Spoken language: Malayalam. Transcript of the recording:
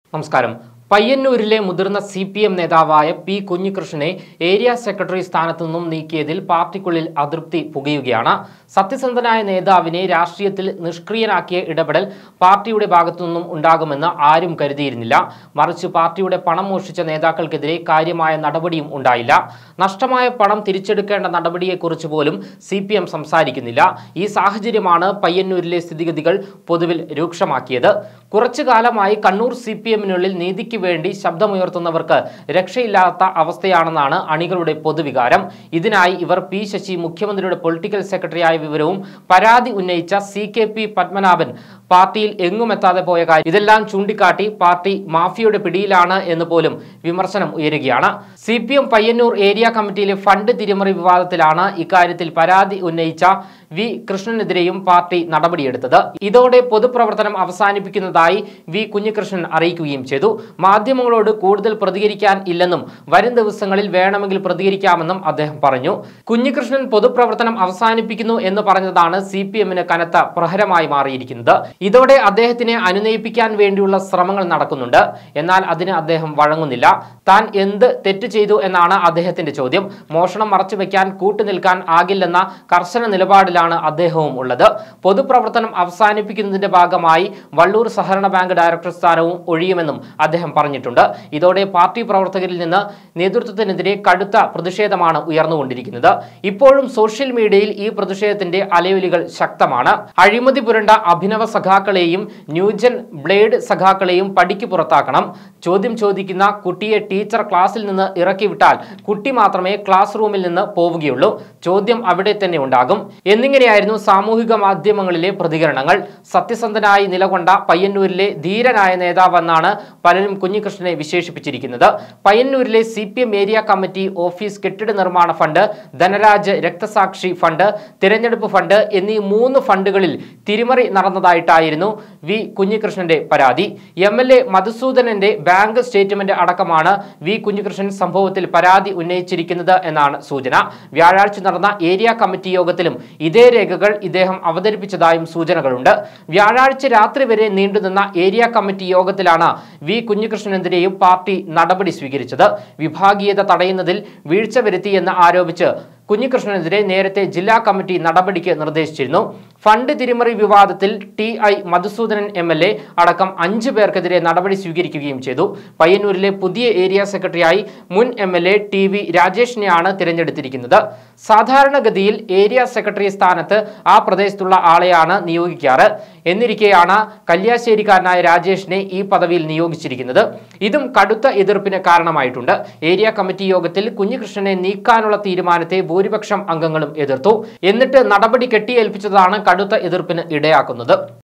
നമസ്കാരം പയ്യന്നൂരിലെ മുതിർന്ന സി പി എം നേതാവായ പി കുഞ്ഞികൃഷ്ണനെ ഏരിയ സെക്രട്ടറി സ്ഥാനത്തു നിന്നും നീക്കിയതിൽ പാർട്ടിക്കുള്ളിൽ അതൃപ്തി പുകയുകയാണ് സത്യസന്ധനായ നേതാവിനെ രാഷ്ട്രീയത്തിൽ നിഷ്ക്രിയനാക്കിയ ഇടപെടൽ പാർട്ടിയുടെ ഭാഗത്തു നിന്നും ഉണ്ടാകുമെന്ന് ആരും കരുതിയിരുന്നില്ല മറിച്ച് പാർട്ടിയുടെ പണം മോഷ്ടിച്ച നേതാക്കൾക്കെതിരെ കാര്യമായ നടപടിയും ഉണ്ടായില്ല നഷ്ടമായ പണം തിരിച്ചെടുക്കേണ്ട നടപടിയെക്കുറിച്ച് പോലും സി പി എം സംസാരിക്കുന്നില്ല ഈ സാഹചര്യമാണ് പയ്യന്നൂരിലെ സ്ഥിതിഗതികൾ പൊതുവിൽ രൂക്ഷമാക്കിയത് കുറച്ചു കാലമായി കണ്ണൂർ സി പി എമ്മിനുള്ളിൽ നീതിക്ക് വേണ്ടി ശബ്ദമുയർത്തുന്നവർക്ക് രക്ഷയില്ലാത്ത അവസ്ഥയാണെന്നാണ് അണികളുടെ പൊതുവികാരം ഇതിനായി ഇവർ പി ശശി മുഖ്യമന്ത്രിയുടെ പൊളിറ്റിക്കൽ സെക്രട്ടറിയായ വിവരവും പരാതി ഉന്നയിച്ച സി കെ പി പത്മനാഭൻ പാർട്ടിയിൽ എങ്ങുമെത്താതെ പോയ കാര്യം ഇതെല്ലാം ചൂണ്ടിക്കാട്ടി പാർട്ടി മാഫിയയുടെ പിടിയിലാണ് എന്ന് പോലും വിമർശനം ഉയരുകയാണ് C P M Payyanur area കമ്മിറ്റിയിലെ ഫണ്ട് തിരിമറി വിവാദത്തിലാണ് ഇക്കാര്യത്തിൽ പരാതി ഉന്നയിച്ച വി കൃഷ്ണനെതിരെയും പാർട്ടി നടപടിയെടുത്തത് ഇതോടെ പൊതുപ്രവർത്തനം അവസാനിപ്പിക്കുന്നതായി വി കുഞ്ഞികൃഷ്ണൻ അറിയിക്കുകയും ചെയ്തു മാധ്യമങ്ങളോട് കൂടുതൽ പ്രതികരിക്കാൻ ഇല്ലെന്നും വരും ദിവസങ്ങളിൽ വേണമെങ്കിൽ പ്രതികരിക്കാമെന്നും അദ്ദേഹം പറഞ്ഞു കുഞ്ഞികൃഷ്ണൻ പൊതുപ്രവർത്തനം അവസാനിപ്പിക്കുന്നു എന്ന് പറഞ്ഞതാണ് സി പി എമ്മിന് കനത്ത പ്രഹരമായി മാറിയിരിക്കുന്നത് ഇതോടെ അദ്ദേഹത്തിനെ അനുനയിപ്പിക്കാൻ വേണ്ടിയുള്ള ശ്രമങ്ങൾ നടക്കുന്നുണ്ട് എന്നാൽ അതിന് അദ്ദേഹം വഴങ്ങുന്നില്ല താൻ എന്ത് തെറ്റ് ചെയ്തു എന്നാണ് അദ്ദേഹത്തിന്റെ ചോദ്യം മോഷണം മറച്ചുവെക്കാൻ കൂട്ടുനിൽക്കാൻ ആകില്ലെന്ന കർശന നിലപാടിലാണ് അദ്ദേഹവും ഉള്ളത് പൊതുപ്രവർത്തനം അവസാനിപ്പിക്കുന്നതിന്റെ ഭാഗമായി വള്ളൂർ സഹകരണ ബാങ്ക് ഡയറക്ടർ സ്ഥാനവും ഒഴിയുമെന്നും അദ്ദേഹം പറഞ്ഞിട്ടുണ്ട് ഇതോടെ പാർട്ടി പ്രവർത്തകരിൽ നിന്ന് നേതൃത്വത്തിനെതിരെ കടുത്ത പ്രതിഷേധമാണ് ഉയർന്നുകൊണ്ടിരിക്കുന്നത് ഇപ്പോഴും സോഷ്യൽ മീഡിയയിൽ ഈ പ്രതിഷേധത്തിന്റെ അലയൊലികൾ ശക്തമാണ് അഴിമതി പുരണ്ട അഭിനവ സഖാക്കളെയും ന്യൂജൻ ബ്ലേഡ് സഖാക്കളെയും പടിക്ക് പുറത്താക്കണം ചോദ്യം ചോദിക്കുന്ന കുട്ടിയെ ടീച്ചർ ക്ലാസ്സിൽ നിന്ന് ഇറക്കി വിട്ടാൽ കുട്ടി മാത്രമേ ക്ലാസ് റൂമിൽ നിന്ന് പോവുകയുള്ളൂ ചോദ്യം അവിടെ തന്നെ ഉണ്ടാകും എന്നിങ്ങനെയായിരുന്നു സാമൂഹിക മാധ്യമങ്ങളിലെ പ്രതികരണങ്ങൾ സത്യസന്ധനായി നിലകൊണ്ട പയ്യന്നൂരിലെ ധീരനായ നേതാവെന്നാണ് പലരും കുഞ്ഞികൃഷ്ണനെ വിശേഷിപ്പിച്ചിരിക്കുന്നത് പയ്യന്നൂരിലെ C P M area committee office കെട്ടിട നിർമ്മാണ ഫണ്ട് ധനരാജ് രക്തസാക്ഷി ഫണ്ട് തിരഞ്ഞെടുപ്പ് ഫണ്ട് എന്നീ മൂന്ന് ഫണ്ടുകളിൽ തിരിമറി നടന്നതായിട്ടായിരുന്നു വി കുഞ്ഞികൃഷ്ണന്റെ പരാതി എം എൽ എ മധുസൂദനന്റെ ബാങ്ക് സ്റ്റേറ്റ്മെന്റ് അടക്കമാണ് വി കുഞ്ഞികൃഷ്ണൻ സംഭവത്തിൽ പരാതി ഉന്നയിച്ചിരിക്കുന്നത് എന്നാണ് സൂചന വ്യാഴാഴ്ച നടന്ന ഏരിയ കമ്മിറ്റി യോഗത്തിലും ഇതേ രേഖകൾ ഇദ്ദേഹം അവതരിപ്പിച്ചതായും സൂചനകളുണ്ട് വ്യാഴാഴ്ച രാത്രി വരെ നീണ്ടുനിന്ന ഏരിയ കമ്മിറ്റി യോഗത്തിലാണ് വി കുഞ്ഞികൃഷ്ണനെതിരെയും പാർട്ടി നടപടി സ്വീകരിച്ചത് വിഭാഗീയത തടയുന്നതിൽ വീഴ്ച വരുത്തിയെന്ന് ആരോപിച്ച് കുഞ്ഞികൃഷ്ണനെതിരെ നേരത്തെ ജില്ലാ കമ്മിറ്റി നടപടിക്ക് നിർദ്ദേശിച്ചിരുന്നു ഫണ്ട് തിരിമറി വിവാദത്തിൽ T I Madhusudanan M L A അടക്കം അഞ്ചു പേർക്കെതിരെ നടപടി സ്വീകരിക്കുകയും ചെയ്തു പയ്യന്നൂരിലെ പുതിയ ഏരിയ സെക്രട്ടറിയായി മുൻ M L A T V രാജേഷിനെയാണ് തിരഞ്ഞെടുത്തിരിക്കുന്നത് സാധാരണഗതിയിൽ ഏരിയ സെക്രട്ടറി സ്ഥാനത്ത് ആ പ്രദേശത്തുള്ള ആളെയാണ് നിയോഗിക്കാറ് എന്നിരിക്കെയാണ് കല്യാശ്ശേരിക്കാരനായ രാജേഷിനെ ഈ പദവിയിൽ നിയോഗിച്ചിരിക്കുന്നത് ഇതും കടുത്ത എതിർപ്പിന് കാരണമായിട്ടുണ്ട് ഏരിയ കമ്മിറ്റി യോഗത്തിൽ കുഞ്ഞികൃഷ്ണനെ നീക്കാനുള്ള തീരുമാനത്തെ ഭൂരിപക്ഷം അംഗങ്ങളും എതിർത്തു എന്നിട്ട് നടപടി കെട്ടിയേൽപ്പിച്ചതാണ് കടുത്ത എതിർപ്പിന് ഇടയാക്കുന്നത്